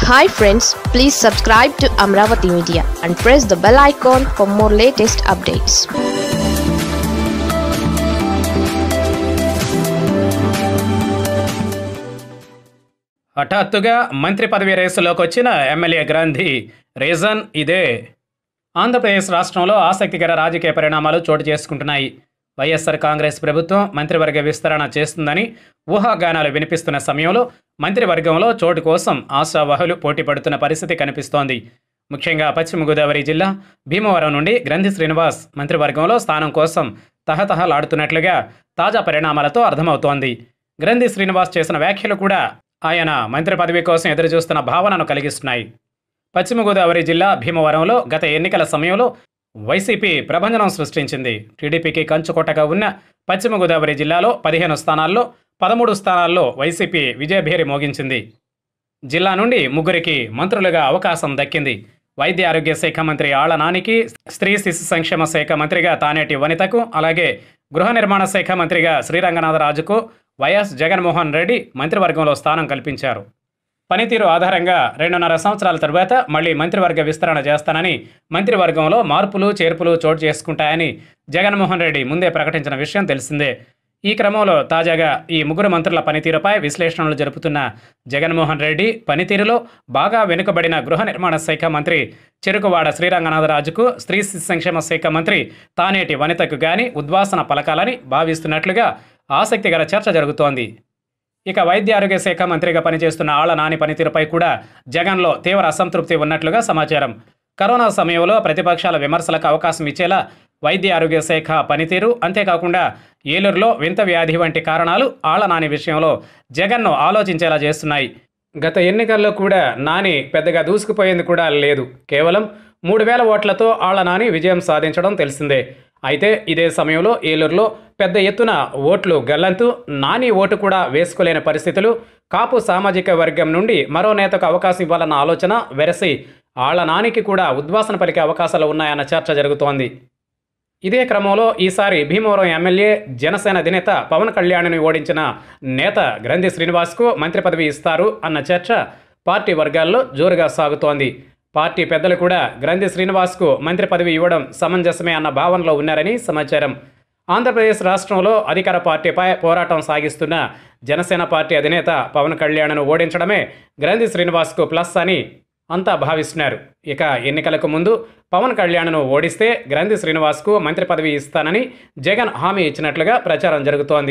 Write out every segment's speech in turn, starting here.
hi friends please subscribe to Amaravati media and press the bell icon for more latest updates హఠాత్తుగా మంత్రి పదవి రేసులోకి వచ్చిన MLA గ్రంథి reason ఇదే ఆంధ్రప్రదేశ్ రాష్ట్రంలో ఆసక్తికర రాజకీయ పరిణామాలు చోటు చేసుకుంటున్నాయి వైఎస్ఆర్ కాంగ్రెస్ ప్రభుత్వం మంత్రివర్గ విస్తరణ చేస్తుందని ఊహాగానాలు వినిపిస్తున్న సమయంలో మంత్రివర్గంలో చోటు కోసం ఆశావహులు పోటీ పడుతున్న పరిస్థితి కనిపిస్తోంది ముఖ్యంగా పశ్చిమ గోదావరి జిల్లా భీమవరం నుండి గ్రంథి శ్రీనివాస్ మంత్రివర్గంలో స్థానం కోసం తహతహలాడుతున్నట్లుగా తాజా పరిణామాలతో అర్థమవుతోంది గ్రంథి శ్రీనివాస్ చేసిన వ్యాఖ్యలు కూడా ఆయన మంత్రి పదవి కోసం ఎదురుచూస్తున్న భావనను కలిగిస్తున్నాయి పశ్చిమ గోదావరి జిల్లా భీమవరంలో గత ఎన్నికల సమయంలో వైసీపీ ప్రభంజనం సృష్టించింది టీడీపీకి కంచుకొట్టగా ఉన్న పశ్చిమ గోదావరి జిల్లాలో పదిహేను స్థానాల్లో పదమూడు స్థానాల్లో వైసీపీ విజయభేరి మోగించింది జిల్లా నుండి ముగ్గురికి మంత్రులుగా అవకాశం దక్కింది వైద్య ఆరోగ్య శాఖ మంత్రి ఆళ్ల నానికి స్త్రీ శిశు సంక్షేమ శాఖ మంత్రిగా తానేటి వనితకు అలాగే గృహ నిర్మాణ శాఖ మంత్రిగా శ్రీరంగనాథరాజుకు వైఎస్ జగన్మోహన్ రెడ్డి మంత్రివర్గంలో స్థానం కల్పించారు పనితీరు ఆధారంగా రెండున్నర సంవత్సరాల తరువాత మళ్లీ మంత్రివర్గ విస్తరణ చేస్తానని మంత్రివర్గంలో మార్పులు చేర్పులు చోటు చేసుకుంటాయని జగన్మోహన్ రెడ్డి ముందే ప్రకటించిన విషయం తెలిసిందే ఈ క్రమంలో తాజాగా ఈ ముగ్గురు మంత్రుల పనితీరుపై విశ్లేషణలు జరుపుతున్న జగన్మోహన్ రెడ్డి పనితీరులో బాగా వెనుకబడిన గృహ నిర్మాణ శాఖ మంత్రి చెరుకువాడ శ్రీరంగనాథరాజుకు స్త్రీ శిశు సంక్షేమ శాఖ మంత్రి తానేటి వనితకు గాని ఉద్వాసన పలకాలని భావిస్తున్నట్లుగా ఆసక్తికర చర్చ జరుగుతోంది ఇక వైద్య ఆరోగ్య శాఖ మంత్రిగా పనిచేస్తున్న ఆళ్ల నాని పనితీరుపై కూడా జగన్లో తీవ్ర అసంతృప్తి ఉన్నట్లుగా సమాచారం కరోనా సమయంలో ప్రతిపక్షాల విమర్శలకు అవకాశం ఇచ్చేలా వైద్య ఆరోగ్య శాఖ పనితీరు అంతేకాకుండా ఏలూరులో వింత వ్యాధి వంటి కారణాలు ఆళ్ల నాని విషయంలో జగన్ను ఆలోచించేలా చేస్తున్నాయి గత ఎన్నికల్లో కూడా నాని పెద్దగా దూసుకుపోయింది కూడా లేదు కేవలం మూడు వేల ఓట్లతో ఆళ్ల నాని విజయం సాధించడం తెలిసిందే అయితే ఇదే సమయంలో ఏలూరులో పెద్ద ఎత్తున ఓట్లు గల్లంతు నాని ఓటు కూడా వేసుకోలేని పరిస్థితులు కాపు సామాజిక వర్గం నుండి మరో నేతకు అవకాశం ఇవ్వాలన్న ఆలోచన వెరసి ఆళ్ల నానికి కూడా ఉద్వాసన పలికే అవకాశాలు ఉన్నాయన్న చర్చ జరుగుతోంది ఇదే క్రమంలో ఈసారి భీమవరం ఎమ్మెల్యే జనసేన అధినేత పవన్ కళ్యాణ్ని ఓడించిన నేత గ్రంథి శ్రీనివాస్కు మంత్రి పదవి ఇస్తారు అన్న చర్చ పార్టీ వర్గాల్లో జోరుగా సాగుతోంది పార్టీ పెద్దలు కూడా గ్రంథి శ్రీనివాస్కు మంత్రి పదవి ఇవ్వడం సమంజసమే అన్న భావనలో ఉన్నారని సమాచారం ఆంధ్రప్రదేశ్ రాష్ట్రంలో అధికార పార్టీపై పోరాటం సాగిస్తున్న జనసేన పార్టీ అధినేత పవన్ కళ్యాణ్ను ఓడించడమే గ్రంథి శ్రీనివాస్కు ప్లస్ అని అంతా భావిస్తున్నారు ఇక ఎన్నికలకు ముందు పవన్ కళ్యాణ్ను ఓడిస్తే గ్రంథి శ్రీనివాస్కు మంత్రి పదవి ఇస్తానని జగన్ హామీ ఇచ్చినట్లుగా ప్రచారం జరుగుతోంది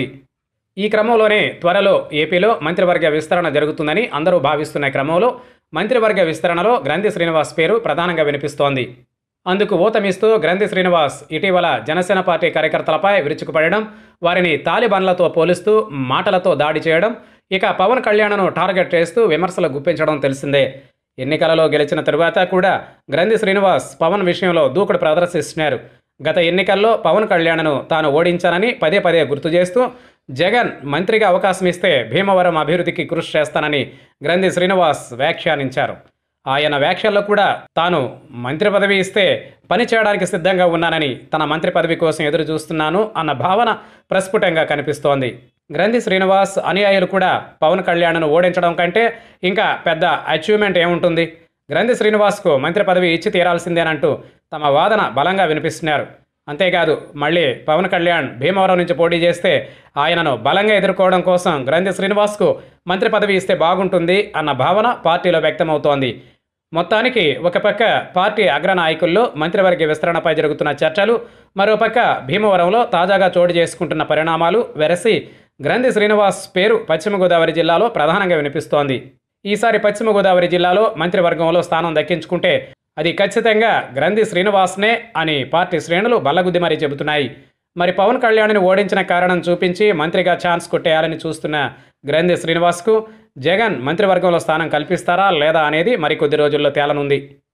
ఈ క్రమంలోనే త్వరలో ఏపీలో మంత్రివర్గ విస్తరణ జరుగుతుందని అందరూ భావిస్తున్న క్రమంలో మంత్రివర్గ విస్తరణలో గ్రంథి శ్రీనివాస్ పేరు ప్రధానంగా వినిపిస్తోంది అందుకు ఊతమిస్తూ గ్రంథి శ్రీనివాస్ ఇటీవల జనసేన పార్టీ కార్యకర్తలపై విరుచుకుపడడం వారిని తాలిబాన్లతో పోలుస్తూ మాటలతో దాడి చేయడం ఇక పవన్ కళ్యాణ్ను టార్గెట్ చేస్తూ విమర్శలు గుప్పించడం తెలిసిందే ఎన్నికలలో గెలిచిన తరువాత కూడా గ్రంథి శ్రీనివాస్ పవన్ విషయంలో దూకుడు ప్రదర్శిస్తున్నారు గత ఎన్నికల్లో పవన్ కళ్యాణ్ను తాను ఓడించానని పదే పదే గుర్తు చేస్తూ జగన్ మంత్రిగా అవకాశం ఇస్తే భీమవరం అభివృద్ధికి కృషి చేస్తానని గ్రంథి శ్రీనివాస్ వ్యాఖ్యానించారు ఆయన వ్యాఖ్యల్లో కూడా తాను మంత్రి పదవి ఇస్తే పని చేయడానికి సిద్ధంగా ఉన్నానని తన మంత్రి పదవి కోసం ఎదురు చూస్తున్నాను అన్న భావన ప్రస్ఫుటంగా కనిపిస్తోంది గ్రంథి శ్రీనివాస్ అనుయాయులు కూడా పవన్ కళ్యాణ్ను ఓడించడం కంటే ఇంకా పెద్ద అచీవ్మెంట్ ఏముంటుంది గ్రంథి శ్రీనివాస్కు మంత్రి పదవి ఇచ్చి తీరాల్సిందేనంటూ తమ వాదన బలంగా వినిపిస్తున్నారు అంతేకాదు మళ్ళీ పవన్ కళ్యాణ్ భీమవరం నుంచి పోటీ చేస్తే ఆయనను బలంగా ఎదుర్కోవడం కోసం గ్రంథి శ్రీనివాస్కు మంత్రి పదవి ఇస్తే బాగుంటుంది అన్న భావన పార్టీలో వ్యక్తమవుతోంది మొత్తానికి ఒక పక్క పార్టీ అగ్రనాయకుల్లో మంత్రివర్గ విస్తరణపై జరుగుతున్న చర్చలు మరోపక్క భీమవరంలో తాజాగా చోటు చేసుకుంటున్న పరిణామాలు వెరసి గ్రంథి శ్రీనివాస్ పేరు పశ్చిమ గోదావరి జిల్లాలో ప్రధానంగా వినిపిస్తోంది ఈసారి పశ్చిమ గోదావరి జిల్లాలో మంత్రివర్గంలో స్థానం దక్కించుకుంటే అది ఖచ్చితంగా గ్రంథి శ్రీనివాస్నే అని పార్టీ శ్రేణులు బల్లగుద్ది మరీ చెబుతున్నాయి మరి పవన్ కళ్యాణ్ని ఓడించిన కారణం చూపించి మంత్రిగా ఛాన్స్ కొట్టేయాలని చూస్తున్న గ్రంథి శ్రీనివాస్కు జగన్ మంత్రివర్గంలో స్థానం కల్పిస్తారా లేదా అనేది మరికొద్ది రోజుల్లో తేలనుంది